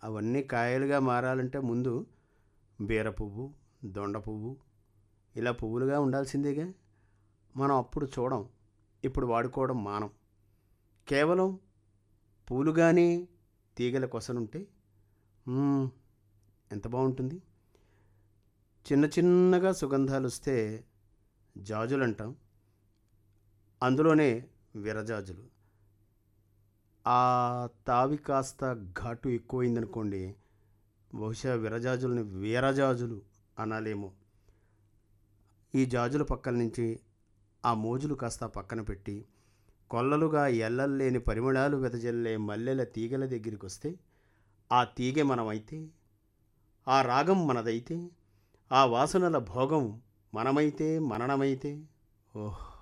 అవన్నీ కాయలుగా మారాలంటే ముందు బీర పువ్వు దొండ పువ్వు ఇలా పువ్వులుగా ఉండాల్సిందేగా మనం అప్పుడు చూడం ఇప్పుడు వాడుకోవడం మానం కేవలం పూలుగానే తీగల కొసనుంటే మ్మ్, ఎంత బాగుంటుంది చిన్న చిన్నగా సుగంధాలు వస్తే జాజులు అంటాం అందులోనే విరజాజులు ఆ తావి కాస్త ఘాటు ఎక్కువైందనుకోండి బహుశా విరజాజుల్ని వీరజాజులు అనాలేమో ఈ జాజుల పక్కల నుంచి ఆ మోజులు కాస్త పక్కన పెట్టి కొల్లలుగా ఎల్లల్లేని పరిమళాలు వెదజల్లే మల్లెల తీగల దగ్గరికి వస్తే ఆ తీగె మనమైతే ఆ రాగం మనదైతే ఆ వాసనల భోగం మనమైతే మననమైతే ఓహ్